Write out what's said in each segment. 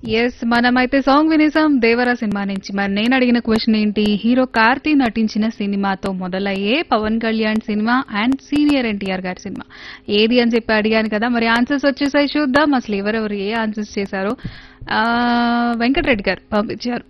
yes మనమైతే song వినేసాం Devara cinema నుంచి మరి నేను అడిగిన క్వశ్చన్ ఏంటి హీరో కార్తీ నటించిన సినిమాతో మొదలయ్యే Pawan Kalyan cinema and senior N T R గారి సినిమా ఏది అని చెప్పి అడిగాను కదా మరి ఆన్సర్స్ వచ్చేసాయి చూద్దాం అసలు ఎవరెవరు ఏ ఆన్సర్స్ చేశారో ఆ, వెంకటరెడ్డి గారు పంపించారు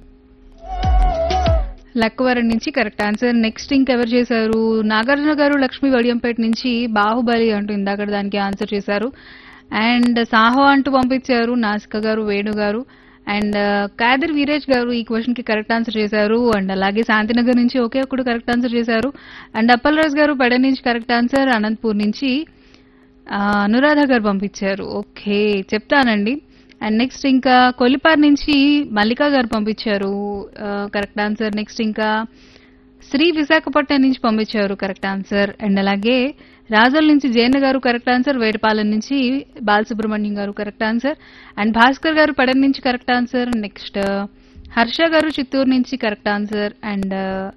లక్కవరం నుంచి కరెక్ట్ ఆన్సర్ నెక్స్ట్ ఇంకెవరు చేశారు నాగార్జున గారు లక్ష్మీ వడియంపేట నుంచి బాహుబలి అంటూ ఇందాక దానికి ఆన్సర్ చేశారు అండ్ సాహో అంటూ పంపించారు నాసిక గారు వేణు గారు అండ్ కాదర్ వీరేష్ గారు ఈ క్వశ్చన్ కి కరెక్ట్ ఆన్సర్ చేశారు అండ్ అలాగే శాంతినగర్ నుంచి ఒకే ఒక్కడు కరెక్ట్ ఆన్సర్ చేశారు అండ్ అప్పలరాజు గారు పెడ నుంచి కరెక్ట్ ఆన్సర్ అనంతపూర్ నుంచి ఆ, అనురాధ గారు పంపించారు ఓకే చెప్తానండి అండ్ నెక్స్ట్ ఇంకా కొలిపార్ నుంచి మల్లికా గారు పంపించారు కరెక్ట్ ఆన్సర్ నెక్స్ట్ ఇంకా శ్రీ విశాఖపట్నం నుంచి పంపించారు కరెక్ట్ ఆన్సర్ అండ్ అలాగే రాజోల్ నుంచి జయన్న గారు కరెక్ట్ ఆన్సర్ వేటపాలెం నుంచి బాలసుబ్రహ్మణ్యం గారు కరెక్ట్ ఆన్సర్ అండ్ భాస్కర్ గారు పడన్ నుంచి కరెక్ట్ ఆన్సర్ నెక్స్ట్ హర్ష గారు చిత్తూరు నుంచి కరెక్ట్ ఆన్సర్ అండ్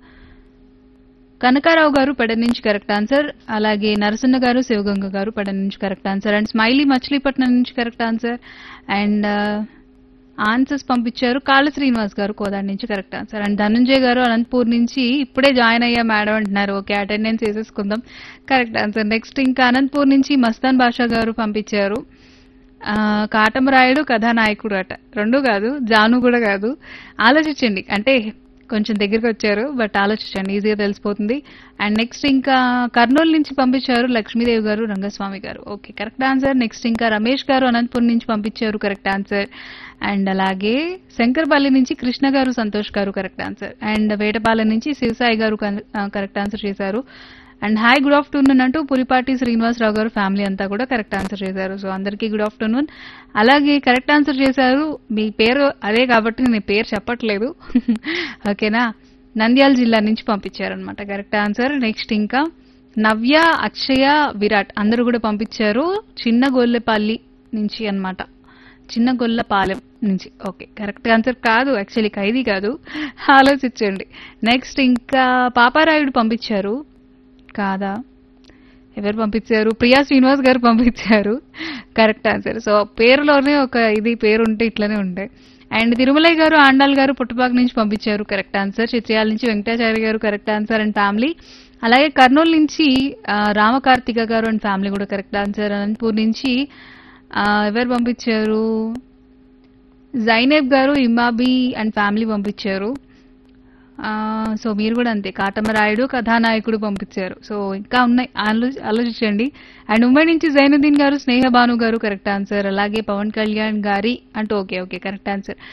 కనకారావు గారు పెడ నుంచి కరెక్ట్ ఆన్సర్ అలాగే నరసన్న గారు శివగంగ గారు పెడ నుంచి correct answer and smiley Machilipatnam నుంచి కరెక్ట్ ఆన్సర్ అండ్ ఆన్సర్స్ పంపించారు కాళ్ళ శ్రీనివాస్ గారు కోదాడి నుంచి కరెక్ట్ ఆన్సర్ అండ్ ధనుంజయ్ గారు అనంతపూర్ నుంచి ఇప్పుడే జాయిన్ అయ్యా మేడం అంటున్నారు ఓకే అటెండెన్స్ వేసేసుకుందాం కరెక్ట్ ఆన్సర్ నెక్స్ట్ ఇంకా అనంతపూర్ నుంచి మస్తాన్ బాషా గారు పంపించారు ఆ, కాటమరాయుడు కథానాయకుడు అట రెండు కాదు జాను కూడా కాదు ఆలోచించండి అంటే కొంచెం దగ్గరికి వచ్చారు బట్ ఆలోచించండి ఈజీగా తెలిసిపోతుంది అండ్ నెక్స్ట్ ఇంకా కర్నూలు నుంచి పంపించారు లక్ష్మీదేవి గారు రంగస్వామి గారు ఓకే కరెక్ట్ ఆన్సర్ నెక్స్ట్ ఇంకా రమేష్ గారు అనంతపురం నుంచి పంపించారు కరెక్ట్ ఆన్సర్ అండ్ అలాగే శంకర్పల్లి నుంచి కృష్ణ గారు సంతోష్ గారు కరెక్ట్ ఆన్సర్ అండ్ వేటపాలెం నుంచి శివసాయి గారు కరెక్ట్ ఆన్సర్ చేశారు అండ్ హాయ్ గుడ్ ఆఫ్టర్నూన్ అంటూ పులిపాటి శ్రీనివాసరావు గారు ఫ్యామిలీ అంతా కూడా కరెక్ట్ ఆన్సర్ చేశారు సో అందరికీ గుడ్ ఆఫ్టర్నూన్ అలాగే కరెక్ట్ ఆన్సర్ చేశారు మీ పేరు అదే కాబట్టి నేను పేరు చెప్పట్లేదు ఓకేనా నంద్యాల జిల్లా నుంచి పంపించారనమాట కరెక్ట్ ఆన్సర్ నెక్స్ట్ ఇంకా నవ్య అక్షయ విరాట్ అందరూ కూడా పంపించారు చిన్న గొల్లెపల్లి నుంచి అన్నమాట చిన్న గొల్లపాలెం నుంచి ఓకే కరెక్ట్ ఆన్సర్ కాదు యాక్చువల్లీ ఖైదీ కాదు ఆలోచించండి నెక్స్ట్ ఇంకా పాపారాయుడు పంపించారు కాదా ఎవరు పంపించారు ప్రియా శ్రీనివాస్ గారు పంపించారు కరెక్ట్ ఆన్సర్ సో పేరులోనే ఒక ఇది పేరు ఉంటే ఇట్లనే ఉంటాయి అండ్ తిరుమలయ్య గారు ఆండాల్ గారు పుట్టుపాక నుంచి పంపించారు కరెక్ట్ ఆన్సర్ చిత్రయాల నుంచి వెంకటాచార్య గారు కరెక్ట్ ఆన్సర్ అండ్ ఫ్యామిలీ అలాగే కర్నూలు నుంచి ఆ, రామకార్తిక గారు అండ్ ఫ్యామిలీ కూడా కరెక్ట్ ఆన్సర్ అనంతపూర్ నుంచి ఆ, ఎవరు పంపించారు జైనేబ్ గారు ఇమాబి అండ్ ఫ్యామిలీ పంపించారు ఆ, సో మీరు కూడా అంతే కాటమరాయుడు కథానాయకుడు పంపించారు సో ఇంకా ఉన్నాయి ఆలో- ఆలోచించండి అండ్ ముంబై నుంచి జైనుద్దీన్ గారు స్నేహ భాను గారు కరెక్ట్ ఆన్సర్ అలాగే పవన్ కళ్యాణ్ గారి అంటూ ఓకే ఓకే కరెక్ట్ ఆన్సర్